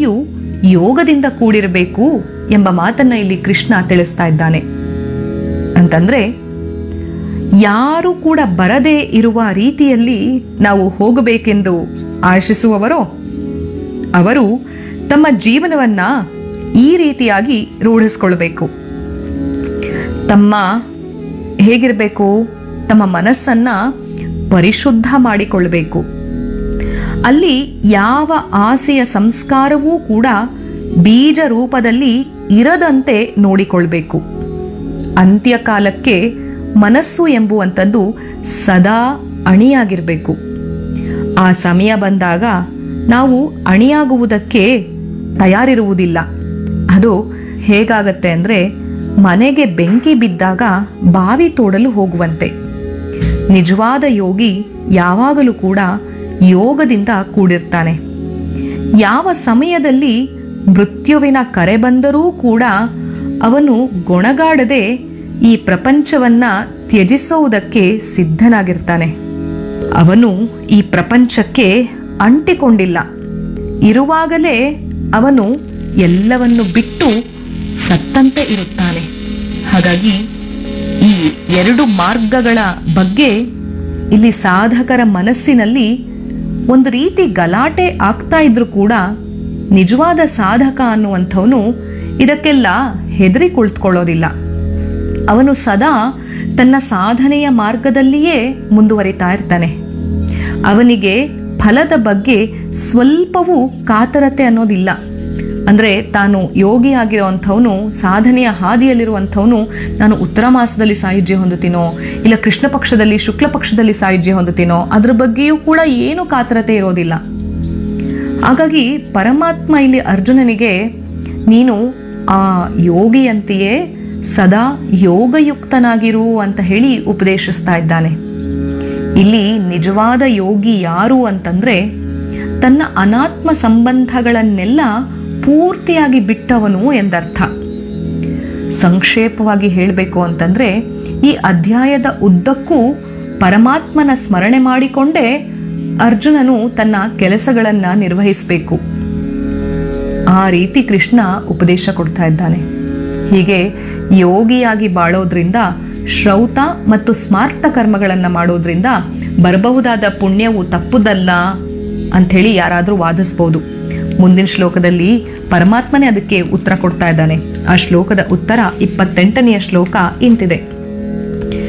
ರೀತಿಯೂ ಯೋಗದಿಂದ ಕೂಡಿರಬೇಕು ಎಂಬ ಮಾತನ್ನ ಇಲ್ಲಿ ಕೃಷ್ಣ ತಿಳಿಸ್ತಾ ಇದ್ದಾನೆ ಅಂತಂದ್ರೆ ಯಾರು ಕೂಡ ಬರದೇ ಇರುವ ರೀತಿಯಲ್ಲಿ ನಾವು ಹೋಗಬೇಕೆಂದು ಆಶಿಸುವವರೋ ಅವರು ತಮ್ಮ ಜೀವನವನ್ನ ಈ ರೀತಿಯಾಗಿ ರೂಢಿಸ್ಕೊಳ್ಬೇಕು ತಮ್ಮ ಹೇಗಿರಬೇಕು ತಮ್ಮ ಮನಸ್ಸನ್ನ ಪರಿಶುದ್ಧ ಮಾಡಿಕೊಳ್ಬೇಕು ಅಲ್ಲಿ ಯಾವ ಆಸೆಯ ಸಂಸ್ಕಾರವೂ ಕೂಡ ಬೀಜ ರೂಪದಲ್ಲಿ ಇರದಂತೆ ನೋಡಿಕೊಳ್ಬೇಕು ಅಂತ್ಯಕಾಲಕ್ಕೆ ಮನಸ್ಸು ಎಂಬುವಂಥದ್ದು ಸದಾ ಅಣಿಯಾಗಿರಬೇಕು ಆ ಸಮಯ ಬಂದಾಗ ನಾವು ಅಣಿಯಾಗುವುದಕ್ಕೆ ತಯಾರಿರುವುದಿಲ್ಲ ಅದು ಹೇಗಾಗತ್ತೆ ಅಂದರೆ ಮನೆಗೆ ಬೆಂಕಿ ಬಿದ್ದಾಗ ಬಾವಿ ತೋಡಲು ಹೋಗುವಂತೆ ನಿಜವಾದ ಯೋಗಿ ಯಾವಾಗಲೂ ಕೂಡ ಯೋಗದಿಂದ ಕೂಡಿರ್ತಾನೆ ಯಾವ ಸಮಯದಲ್ಲಿ ಮೃತ್ಯುವಿನ ಕರೆ ಬಂದರೂ ಕೂಡ ಅವನು ಗೊಣಗಾಡದೆ ಈ ಪ್ರಪಂಚವನ್ನ ತ್ಯಜಿಸುವುದಕ್ಕೆ ಸಿದ್ಧನಾಗಿರ್ತಾನೆ ಅವನು ಈ ಪ್ರಪಂಚಕ್ಕೆ ಅಂಟಿಕೊಂಡಿಲ್ಲ ಇರುವಾಗಲೇ ಅವನು ಎಲ್ಲವನ್ನು ಬಿಟ್ಟು ಸತ್ತಂತೆ ಇರುತ್ತಾನೆ ಹಾಗಾಗಿ ಈ ಎರಡು ಮಾರ್ಗಗಳ ಬಗ್ಗೆ ಇಲ್ಲಿ ಸಾಧಕರ ಮನಸ್ಸಿನಲ್ಲಿ ಒಂದು ರೀತಿ ಗಲಾಟೆ ಆಗ್ತಾ ಇದ್ರೂ ಕೂಡ ನಿಜವಾದ ಸಾಧಕ ಅನ್ನುವಂಥವನು ಇದಕ್ಕೆಲ್ಲ ಹೆದರಿ ಕುಳಿತುಕೊಳ್ಳೋದಿಲ್ಲ ಅವನು ಸದಾ ತನ್ನ ಸಾಧನೆಯ ಮಾರ್ಗದಲ್ಲಿಯೇ ಮುಂದುವರಿತಾ ಇರ್ತಾನೆ ಅವನಿಗೆ ಫಲದ ಬಗ್ಗೆ ಸ್ವಲ್ಪವೂ ಕಾತರತೆ ಅನ್ನೋದಿಲ್ಲ ಅಂದರೆ ತಾನು ಯೋಗಿ ಆಗಿರುವಂಥವನು ಸಾಧನೆಯ ಹಾದಿಯಲ್ಲಿರುವಂಥವನು ನಾನು ಉತ್ತರ ಮಾಸದಲ್ಲಿ ಸಾಯುಜ್ಯ ಹೊಂದುತ್ತೀನೋ ಇಲ್ಲ ಕೃಷ್ಣ ಪಕ್ಷದಲ್ಲಿ ಶುಕ್ಲ ಪಕ್ಷದಲ್ಲಿ ಸಾಯುಜ್ಯ ಹೊಂದುತ್ತೀನೋ ಅದ್ರ ಬಗ್ಗೆಯೂ ಕೂಡ ಏನು ಕಾತರತೆ ಇರೋದಿಲ್ಲ ಹಾಗಾಗಿ ಪರಮಾತ್ಮ ಇಲ್ಲಿ ಅರ್ಜುನನಿಗೆ ನೀನು ಆ ಯೋಗಿಯಂತೆಯೇ ಸದಾ ಯೋಗಯುಕ್ತನಾಗಿರು ಅಂತ ಹೇಳಿ ಉಪದೇಶಿಸ್ತಾ ಇದ್ದಾನೆ ಇಲ್ಲಿ ನಿಜವಾದ ಯೋಗಿ ಯಾರು ಅಂತಂದ್ರೆ ತನ್ನ ಅನಾತ್ಮ ಸಂಬಂಧಗಳನ್ನೆಲ್ಲ ಪೂರ್ತಿಯಾಗಿ ಬಿಟ್ಟವನು ಎಂದರ್ಥ ಸಂಕ್ಷೇಪವಾಗಿ ಹೇಳಬೇಕು ಅಂತಂದ್ರೆ ಈ ಅಧ್ಯಾಯದ ಉದ್ದಕ್ಕೂ ಪರಮಾತ್ಮನ ಸ್ಮರಣೆ ಮಾಡಿಕೊಂಡೇ ಅರ್ಜುನನು ತನ್ನ ಕೆಲಸಗಳನ್ನ ನಿರ್ವಹಿಸಬೇಕು ಆ ರೀತಿ ಕೃಷ್ಣ ಉಪದೇಶ ಕೊಡ್ತಾ ಇದ್ದಾನೆ ಹೀಗೆ ಯೋಗಿಯಾಗಿ ಬಾಳೋದ್ರಿಂದ ಶ್ರೌತ ಮತ್ತು ಸ್ಮಾರ್ತ ಕರ್ಮಗಳನ್ನು ಮಾಡೋದ್ರಿಂದ ಬರಬಹುದಾದ ಪುಣ್ಯವು ತಪ್ಪುದಲ್ಲ ಅಂಥೇಳಿ ಯಾರಾದರೂ ವಾದಿಸ್ಬೋದು ಮುಂದಿನ ಶ್ಲೋಕದಲ್ಲಿ ಪರಮಾತ್ಮನೇ ಅದಕ್ಕೆ ಉತ್ತರ ಕೊಡ್ತಾ ಇದ್ದಾನೆ ಆ ಶ್ಲೋಕದ ಉತ್ತರ ಇಪ್ಪತ್ತೆಂಟನೆಯ ಶ್ಲೋಕ ಇಂತಿದೆ